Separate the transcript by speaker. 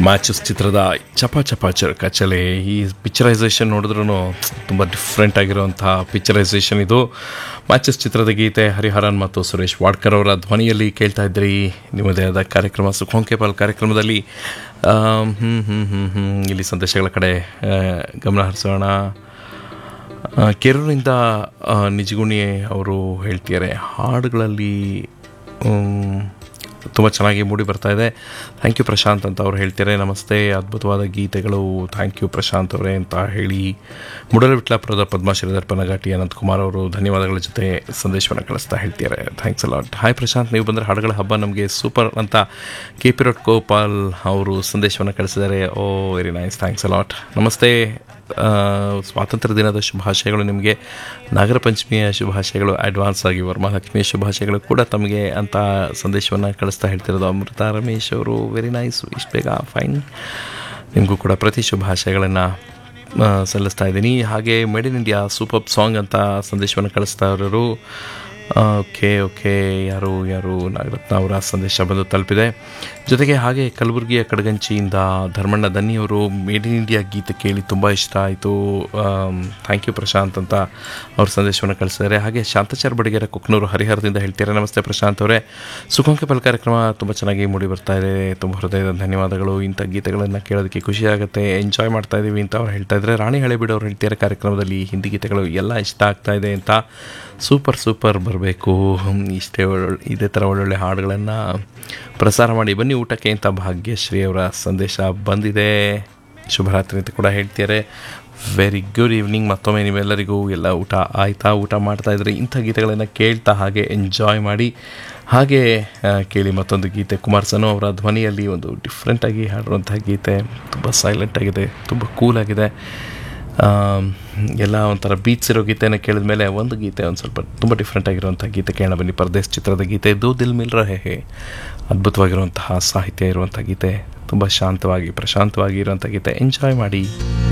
Speaker 1: matches ಚಿತ್ರದ ಚಪ ಚಪ ಚ ಕಚಲೆ ಈ ಪಿಕ್ಚರೈಸೇಷನ್ ನೋಡಿದ್ರೂ ತುಂಬ ಡಿಫ್ರೆಂಟ್ ಆಗಿರುವಂತಹ ಪಿಕ್ಚರೈಸೇಷನ್ ಇದು ಮ್ಯಾಚಸ್ ಚಿತ್ರದ ಗೀತೆ ಹರಿಹರನ್ ಮತ್ತು ಸುರೇಶ್ ವಾಡ್ಕರ್ ಅವರ ಧ್ವನಿಯಲ್ಲಿ ಕೇಳ್ತಾ ಇದ್ರಿ ನಿಮ್ಮದೇ ಆದ ಕಾರ್ಯಕ್ರಮ ಸುಖೋಂಕೆಪಾಲ್ ಕಾರ್ಯಕ್ರಮದಲ್ಲಿ ಆಮ್, ಹ್ಮ್ ಹ್ಮ್ ಹ್ಮ್ ಹ್ಮ್ ಇಲ್ಲಿ ಸಂದೇಶಗಳ ಕಡೆ ಆ, ಗಮನ ಹರಿಸೋಣ ಆ, ಕೆರೂರಿನಿಂದ ಆ, ನಿಜಗುಣಿ ಅವರು ಹೇಳ್ತಿದ್ದಾರೆ ಹಾಡುಗಳಲ್ಲಿ ತುಂಬ ಚೆನ್ನಾಗಿ ಮೂಡಿ ಬರ್ತಾ ಇದೆ ಥ್ಯಾಂಕ್ ಯು ಪ್ರಶಾಂತ್ ಅಂತ ಅವ್ರು ಹೇಳ್ತಾರೆ ನಮಸ್ತೆ ಅದ್ಭುತವಾದ ಗೀತೆಗಳು ಥ್ಯಾಂಕ್ ಯು ಪ್ರಶಾಂತ್ ಅವರೇ ಅಂತ ಹೇಳಿ ಮುಡಲವಿಟ್ಲಾಪುರದ ಪದ್ಮಶ್ರೀ ದರ್ಪಣಘಾಟಿ ಅನಂತಕುಮಾರ್ ಅವರು ಧನ್ಯವಾದಗಳ ಜೊತೆ ಸಂದೇಶವನ್ನು ಕಳಿಸ್ತಾ ಹೇಳ್ತಿದ್ದಾರೆ ಥ್ಯಾಂಕ್ಸ್ ಅಲಾಟ್ ಹಾಯ್ ಪ್ರಶಾಂತ್ ನೀವು ಬಂದರೆ ಹಾಡುಗಳ ಹಬ್ಬ ನಮಗೆ ಸೂಪರ್ ಅಂತ ಕೆ ಪಿ ರೋಡ್ ಗೋಪಾಲ್ ಅವರು ಸಂದೇಶವನ್ನು ಕಳಿಸಿದ್ದಾರೆ oh very nice thanks a lot namaste ಆ, ಸ್ವಾತಂತ್ರ್ಯ ದಿನದ ಶುಭಾಶಯಗಳು ನಿಮಗೆ ನಾಗರ ಪಂಚಮಿಯ ಶುಭಾಶಯಗಳು ಅಡ್ವಾನ್ಸ್ ಆಗಿ ವರಮಹಾಲಕ್ಷ್ಮಿಯ ಶುಭಾಶಯಗಳು ಕೂಡ ತಮಗೆ ಅಂತ ಸಂದೇಶವನ್ನು ಕಳಿಸ್ತಾ ಹೇಳ್ತಿರೋದು ಅಮೃತ ರಮೇಶ್ ಅವರು ವೆರಿ ನೈಸ್ ಇಷ್ಟು ಬೇಗ ಫೈನ್ ನಿಮಗೂ ಕೂಡ ಪ್ರತಿ ಶುಭಾಶಯಗಳನ್ನು ಸಲ್ಲಿಸ್ತಾ ಇದ್ದೀನಿ ಹಾಗೆ made in India super song ಅಂತ ಸಂದೇಶವನ್ನು ಕಳಿಸ್ತಾ ಇರೋರು ಓಕೆ ಓಕೆ ಯಾರು ಯಾರು ನಾಗರತ್ನ ಅವರ ಸಂದೇಶ ಬಂದು ತಲುಪಿದೆ ಜೊತೆಗೆ ಹಾಗೆ ಕಲಬುರಗಿಯ ಕಡಗಂಚಿಯಿಂದ ಧರ್ಮಣ್ಣ ದನ್ನಿಯವರು ಮೇಡ್ ಇನ್ ಇಂಡಿಯಾ ಗೀತೆ ಕೇಳಿ ತುಂಬ ಇಷ್ಟ ಆಯಿತು ಥ್ಯಾಂಕ್ ಯು ಪ್ರಶಾಂತ್ ಅಂತ ಅವ್ರ ಸಂದೇಶವನ್ನು ಕಳಿಸಿದ್ದಾರೆ ಹಾಗೆ ಶಾಂತಚಾರ್ ಬಡಿಗೆರೆ ಕುಕ್ನೂರು ಹರಿಹರದಿಂದ ಹೇಳ್ತಾರೆ ನಮಸ್ತೆ ಪ್ರಶಾಂತ್ ಅವರೇ ಸುಖಂಕೆ ಪಲ್ ಕಾರ್ಯಕ್ರಮ ತುಂಬ ಚೆನ್ನಾಗಿ ಮೂಡಿ ಬರ್ತಾ ಇದೆ ತುಂಬ ಹೃದಯದ ಧನ್ಯವಾದಗಳು ಇಂಥ ಗೀತೆಗಳನ್ನು ಕೇಳೋದಕ್ಕೆ ಖುಷಿ ಆಗುತ್ತೆ ಎಂಜಾಯ್ ಮಾಡ್ತಾ ಇದ್ದೀವಿ ಅಂತ ಅವ್ರು ಹೇಳ್ತಾ ಇದ್ದಾರೆ ರಾಣಿ ಹಳೆಬೀಡು ಅವ್ರು ಹೇಳ್ತಾರೆ ಕಾರ್ಯಕ್ರಮದಲ್ಲಿ ಹಿಂದಿ ಗೀತೆಗಳು ಎಲ್ಲ ಇಷ್ಟ ಆಗ್ತಾ ಇದೆ ಅಂತ ಸೂಪರ್ ಸೂಪರ್ ಬರಬೇಕು ಇಷ್ಟೇ ಒಳ್ಳೊಳ್ಳೆ ಇದೇ ಥರ ಒಳ್ಳೊಳ್ಳೆ ಹಾಡುಗಳನ್ನು ಪ್ರಸಾರ ಮಾಡಿ ಬನ್ನಿ ಊಟಕ್ಕೆ ಅಂತ ಭಾಗ್ಯಶ್ರೀ ಅವರ ಸಂದೇಶ ಬಂದಿದೆ ಶುಭರಾತ್ರಿ ಅಂತ ಕೂಡ ಹೇಳ್ತಿದ್ದಾರೆ ವೆರಿ ಗುಡ್ ಈವ್ನಿಂಗ್ ಮತ್ತೊಮ್ಮೆ ನೀವೆಲ್ಲರಿಗೂ ಎಲ್ಲ ಊಟ ಆಯ್ತಾ ಊಟ ಮಾಡ್ತಾ ಇದ್ರೆ ಇಂಥ ಗೀತೆಗಳನ್ನು ಕೇಳ್ತಾ ಹಾಗೆ ಎಂಜಾಯ್ ಮಾಡಿ ಹಾಗೆ ಆ, ಕೇಳಿ ಮತ್ತೊಂದು ಗೀತೆ ಕುಮಾರ್ ಸನು ಅವರ ಧ್ವನಿಯಲ್ಲಿ ಒಂದು ಡಿಫ್ರೆಂಟಾಗಿ ಹಾಡಿರುವಂಥ ಗೀತೆ ತುಂಬ ಸೈಲೆಂಟ್ ಆಗಿದೆ ತುಂಬ ಕೂಲ್ ಆಗಿದೆ ಆಮ್, ಎಲ್ಲ ಒಂಥರ ಬೀಟ್ಸ್ ಇರೋ ಗೀತೆನ ಕೇಳಿದ ಮೇಲೆ ಒಂದು ಗೀತೆ ಒಂದು ಸ್ವಲ್ಪ ತುಂಬ ಡಿಫ್ರೆಂಟ್ ಆಗಿರುವಂಥ ಗೀತೆ ಕೇಳೋಣ ಬನ್ನಿ ಪರದೇಶ್ ಚಿತ್ರದ ಗೀತೆ ದೋ ದಿಲ್ ಮಿಲ್ ರಹೆ ಹೇ ಅದ್ಭುತವಾಗಿರುವಂತಹ ಸಾಹಿತ್ಯ ಇರುವಂಥ ಗೀತೆ ತುಂಬ ಶಾಂತವಾಗಿ ಪ್ರಶಾಂತವಾಗಿ ಇರುವಂಥ ಗೀತೆ ಎಂಜಾಯ್ ಮಾಡಿ